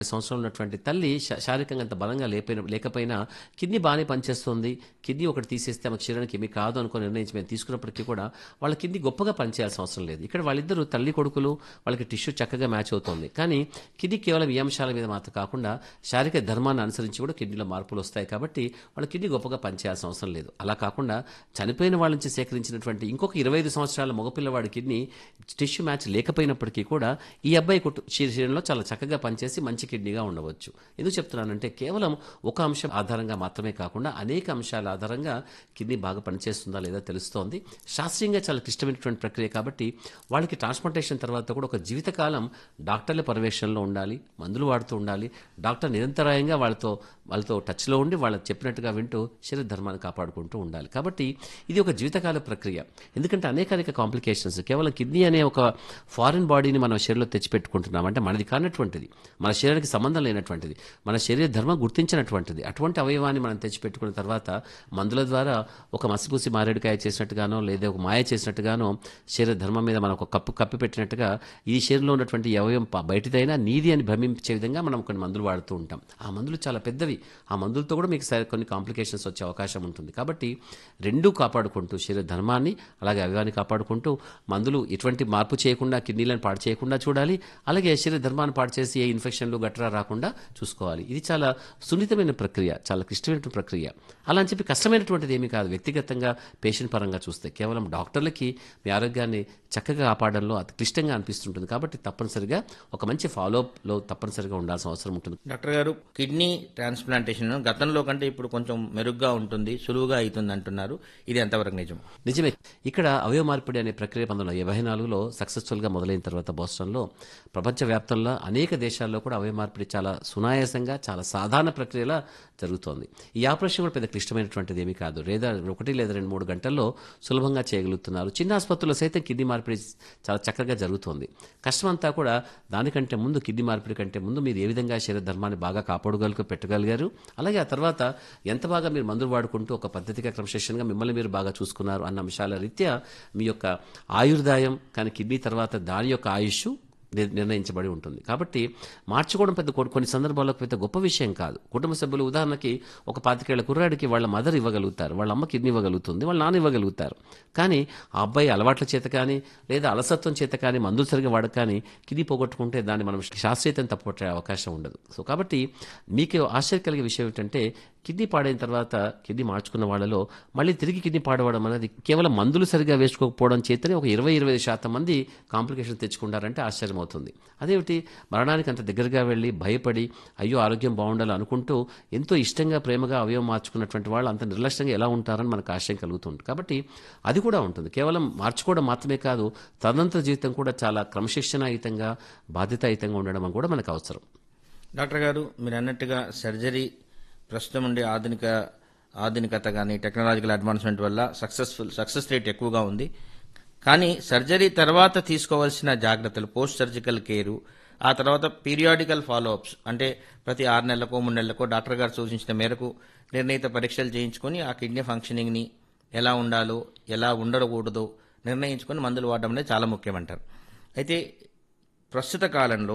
సంవత్సరం ఉన్నటువంటి తల్లి శా- శారీరకంగా అంత బలంగా లేకపోయిన లేకపోయినా కిడ్నీ బాగానే పనిచేస్తుంది కిడ్నీ ఒకటి తీసేస్తే ఆమె శరీరానికి ఏమీ కాదు అనుకుని నిర్ణయించి మేము తీసుకున్నప్పటికీ కూడా వాళ్ళ కిడ్నీ గొప్పగా పనిచేయాల్సిన అవసరం లేదు ఇక్కడ వాళ్ళిద్దరూ తల్లి కొడుకులు వాళ్ళకి టిష్యూ చక్కగా మ్యాచ్ అవుతుంది కానీ కిడ్నీ కేవలం ఈ అంశాల మీద మాత్రం కాకుండా శారీరక ధర్మాన్ని అనుసరించి కూడా కిడ్నీలో మార్పులు వస్తాయి కాబట్టి వాళ్ళ కిడ్నీ గొప్పగా పనిచేయాల్సిన అవసరం లేదు అలా కాకుండా చనిపోయిన వాళ్ళ నుంచి సేకరించినటువంటి ఇంకొక ఇరవై ఐదు సంవత్సరాల మగపిల్లవాడి కిడ్నీ టిష్యూ మ్యాచ్ లేకపోయినప్పటికీ కూడా ఈ అబ్బాయి కుటు శరీరంలో చాలా చక్కగా పనిచేసి మంచి కిడ్నీగా ఉండవచ్చు ఎందుకు చెప్తున్నానంటే కేవలం ఒక అంశం ఆధారంగా మాత్రమే కాకుండా అనేక అంశాల ఆధారంగా కిడ్నీ బాగా పనిచేస్తుందా లేదా తెలుస్తోంది శాస్త్రీయంగా చాలా క్లిష్టమైనటువంటి ప్రక్రియ కాబట్టి వాళ్ళకి ట్రాన్స్ప్లాంటేషన్ తర్వాత కూడా ఒక జీవితకాలం డాక్టర్ల పర్యవేక్షణలో ఉండాలి మందులు వాడుతూ ఉండాలి డాక్టర్ నిరంతరాయంగా వాళ్ళతో వాళ్ళతో టచ్లో ఉండి వాళ్ళకి చెప్పినట్టుగా వింటూ శరీర ధర్మాన్ని కాపాడుకుంటూ ఉండాలి కాబట్టి ఇది ఒక జీవితకాల ప్రక్రియ ఎందుకంటే అనేక అనేక కాంప్లికేషన్స్ కేవలం కిడ్నీ అనే ఒక ఫారిన్ బాడీని మనం శరీరంలో తెచ్చిపెట్టుకుంటున్నాం అంటే మనది కానటువంటిది మన శరీరానికి సంబంధం లేనటువంటిది మన శరీర ధర్మం గుర్తించినటువంటిది అటువంటి అవయవాన్ని మనం తెచ్చిపెట్టుకున్న తర్వాత మందుల ద్వారా ఒక మసిపూసి మారేడుకాయ చేసినట్టుగానో లేదా ఒక మాయ చేసినట్టుగానో శరీర ధర్మం మీద మనం ఒక కప్పు కప్పి పెట్టినట్టుగా ఈ శరీరంలో ఉన్నటువంటి ఈ అవయవం ప- బయటిదైనా నీది అని భ్రమించే విధంగా మనం కొన్ని మందులు వాడుతూ ఉంటాం ఆ మందులు చాలా పెద్దవి ఆ మందులతో కూడా మీకు సరి- కొన్ని కాంప్లికేషన్స్ వచ్చే అవకాశం ఉంటుంది కాబట్టి రెండూ కాపాడుకుంటూ శరీర ధర్మాన్ని అలాగే అవయవాన్ని కాపాడుకుంటూ మందులు ఎటువంటి మార్పు చేయకుండా కిడ్నీలను పాడు చేయకుండా చూడాలి అలాగే శరీర ధర్మాన్ని పాడు చేసి ఏ ఇన్ఫెక్షన్లు గట్రా రాకుండా చూసుకోవాలి ఇది చాలా సున్నితమైన ప్రక్రియ చాలా క్లిష్టమైనటువంటి ప్రక్రియ అలా అని చెప్పి కష్టమైనటువంటిది ఏమీ కాదు వ్యక్తిగతంగా పేషెంట్ పరంగా చూస్తే కేవలం డాక్టర్లకి మీ ఆరోగ్యాన్ని చక్కగా కాపాడంలో అతి క్లిష్టంగా అనిపిస్తుంటుంది కాబట్టి తప్పనిసరిగా ఒక మంచి ఫాలోఅప్లో తప్పనిసరిగా ఉండాల్సిన అవసరం ఉంటుంది డాక్టర్ గారు కిడ్నీ ట్రాన్స్ప్లాంటేషన్ గతంలో కంటే ఇప్పుడు కొంచెం మెరుగ్గా ఉంటుంది సులువుగా అవుతుంది అంటున్నారు ఇది ఎంతవరకు నిజం నిజమే ఇక్కడ అవయవ మార్పిడి అనే ప్రక్రియ పంతొమ్మిది వందల ఎనభై నాలుగులో సక్సెస్ఫుల్గా మొదలైన తర్వాత బోస్టన్లో ప్రపంచవ్యాప్తంలో అనేక దేశాల్లో కూడా అవయవ మార్పిడి చాలా సునాయాసంగా చాలా సాధారణ ప్రక్రియలా జరుగుతోంది ఈ ఆపరేషన్ కూడా పెద్ద క్లిష్టమైనటువంటిది ఏమీ కాదు లేదా ఒకటి లేదా రెండు మూడు గంటల్లో సులభంగా చేయగలుగుతున్నారు చిన్న ఆసుపత్రుల్లో సైతం కిడ్నీ మార్పిడి చాలా చక్కగా జరుగుతోంది కష్టమంతా కూడా దానికంటే ముందు కిడ్నీ మార్పిడి కంటే ముందు మీరు ఏ విధంగా శరీర ధర్మాన్ని బాగా కాపాడగలుగు పెట్టగలిగారు అలాగే ఆ తర్వాత ఎంత బాగా మీరు మందులు వాడుకుంటూ ఒక పద్ధతిగా క్రమశిక్షణగా మిమ్మల్ని మీరు బాగా చూసుకున్నారు అన్న అంశాల రీత్యా మీ యొక్క ఆయుర్దాయం కానీ కిడ్నీ తర్వాత దాని యొక్క ఆయుష్ నిర్- నిర్ణయించబడి ఉంటుంది కాబట్టి మార్చుకోవడం పెద్ద కొ- కొన్ని సందర్భాల్లో పెద్ద గొప్ప విషయం కాదు కుటుంబ సభ్యులు ఉదాహరణకి ఒక పాతికేళ్ల కుర్రాడికి వాళ్ళ మదర్ ఇవ్వగలుగుతారు వాళ్ళ అమ్మ కిడ్నీ ఇవ్వగలుగుతుంది వాళ్ళ నాన్న ఇవ్వగలుగుతారు కానీ ఆ అబ్బాయి అలవాట్ల చేత కానీ లేదా అలసత్వం చేత కానీ మందులు సరిగా వాడక కానీ కిడ్నీ పోగొట్టుకుంటే దాన్ని మనం శాస్త్రీయతను తప్పట్టే అవకాశం ఉండదు సో కాబట్టి మీకు ఆశ్చర్య కలిగే విషయం ఏంటంటే కిడ్నీ పాడైన తర్వాత కిడ్నీ మార్చుకున్న వాళ్ళలో మళ్ళీ తిరిగి కిడ్నీ పాడవడం అనేది కేవలం మందులు సరిగా వేసుకోకపోవడం చేతనే ఒక ఇరవై ఇరవై ఐదు శాతం మంది కాంప్లికేషన్ తెచ్చుకుంటారంటే ఆశ్చర్యం అవుతుంది అదేమిటి మరణానికి అంత దగ్గరగా వెళ్ళి భయపడి అయ్యో ఆరోగ్యం బాగుండాలి అనుకుంటూ ఎంతో ఇష్టంగా ప్రేమగా అవయవం మార్చుకున్నటువంటి వాళ్ళు అంత నిర్లక్ష్యంగా ఎలా ఉంటారని మనకు ఆశయం కలుగుతుంది కాబట్టి అది కూడా ఉంటుంది కేవలం మార్చుకోవడం మాత్రమే కాదు తదనంతర జీవితం కూడా చాలా క్రమశిక్షణాయుతంగా బాధ్యతాయుతంగా ఉండడం కూడా మనకు అవసరం డాక్టర్ గారు మీరు అన్నట్టుగా సర్జరీ ప్రస్తుతం ఉండే ఆధునిక ఆధునికత కానీ టెక్నాలజికల్ అడ్వాన్స్మెంట్ వల్ల సక్సెస్ఫుల్ సక్సెస్ రేట్ ఎక్కువగా ఉంది కానీ సర్జరీ తర్వాత తీసుకోవాల్సిన జాగ్రత్తలు పోస్ట్ సర్జికల్ కేరు ఆ తర్వాత పీరియాడికల్ ఫాలోఅప్స్ అంటే ప్రతి ఆరు నెలలకో మూడు నెలలకో డాక్టర్ గారు సూచించిన మేరకు నిర్ణీత పరీక్షలు చేయించుకొని ఆ కిడ్నీ ఫంక్షనింగ్ని ఎలా ఉండాలో ఎలా ఉండకూడదో నిర్ణయించుకొని మందులు వాడడం అనేది చాలా ముఖ్యమంటారు అయితే ప్రస్తుత కాలంలో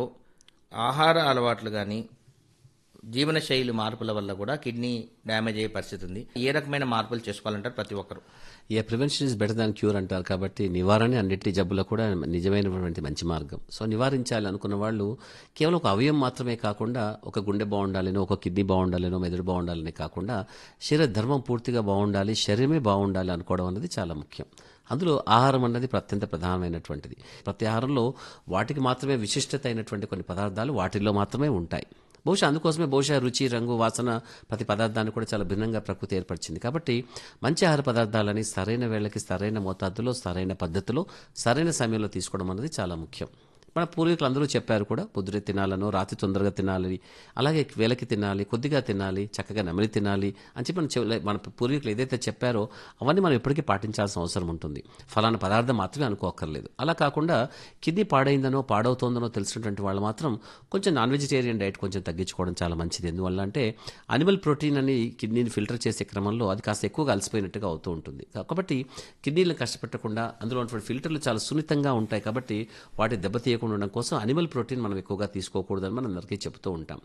ఆహార అలవాట్లు కానీ జీవనశైలి మార్పుల వల్ల కూడా కిడ్నీ డ్యామేజ్ అయ్యే పరిస్థితి ఉంది ఏ రకమైన మార్పులు చేసుకోవాలంటారు ప్రతి ఒక్కరు ఏ prevention is better than cure అంటారు కాబట్టి నివారణ అన్నిటి జబ్బులకు కూడా నిజమైనటువంటి మంచి మార్గం సో నివారించాలి అనుకున్న వాళ్ళు కేవలం ఒక అవయవం మాత్రమే కాకుండా ఒక గుండె బాగుండాలనో ఒక కిడ్నీ బాగుండాలనో మెదడు బాగుండాలని కాకుండా శరీర ధర్మం పూర్తిగా బాగుండాలి శరీరమే బాగుండాలి అనుకోవడం అనేది చాలా ముఖ్యం అందులో ఆహారం అన్నది అత్యంత ప్రధానమైనటువంటిది ప్రతి ఆహారంలో వాటికి మాత్రమే విశిష్టత అయినటువంటి కొన్ని పదార్థాలు వాటిల్లో మాత్రమే ఉంటాయి బహుశా అందుకోసమే బహుశా రుచి రంగు వాసన ప్రతి పదార్థాన్ని కూడా చాలా భిన్నంగా ప్రకృతి ఏర్పరిచింది కాబట్టి మంచి ఆహార పదార్థాలని సరైన వేళకి సరైన మోతాదులో సరైన పద్ధతిలో సరైన సమయంలో తీసుకోవడం అనేది చాలా ముఖ్యం మన పూర్వీకులు అందరూ చెప్పారు కూడా పొద్దునే తినాలను రాత్రి తొందరగా తినాలి అలాగే వేలకి తినాలి కొద్దిగా తినాలి చక్కగా నెమలి తినాలి అని చెప్పి మన చెవుల- మన పూర్వీకులు ఏదైతే చెప్పారో అవన్నీ మనం ఎప్పటికీ పాటించాల్సిన అవసరం ఉంటుంది ఫలానా పదార్థం మాత్రమే అనుకోక్కర్లేదు అలా కాకుండా కిడ్నీ పాడైందనో పాడవుతోందనో తెలిసినటువంటి వాళ్ళు మాత్రం కొంచెం నాన్ వెజిటేరియన్ డైట్ కొంచెం తగ్గించుకోవడం చాలా మంచిది ఎందువల్ల అంటే అనిమల్ ప్రోటీన్ అని కిడ్నీని ఫిల్టర్ చేసే క్రమంలో అది కాస్త ఎక్కువగా అలసిపోయినట్టుగా అవుతూ ఉంటుంది కాబట్టి కిడ్నీలను కష్టపెట్టకుండా అందులో ఉన్నటువంటి ఫిల్టర్లు చాలా సున్నితంగా ఉంటాయి కాబట్టి వాటి దెబ్బతీయకుండా చేయకుండా ఉండడం కోసం అనిమల్ ప్రోటీన్ మనం ఎక్కువగా తీసుకోకూడదని మనం అందరికీ చెప్తూ ఉంటాం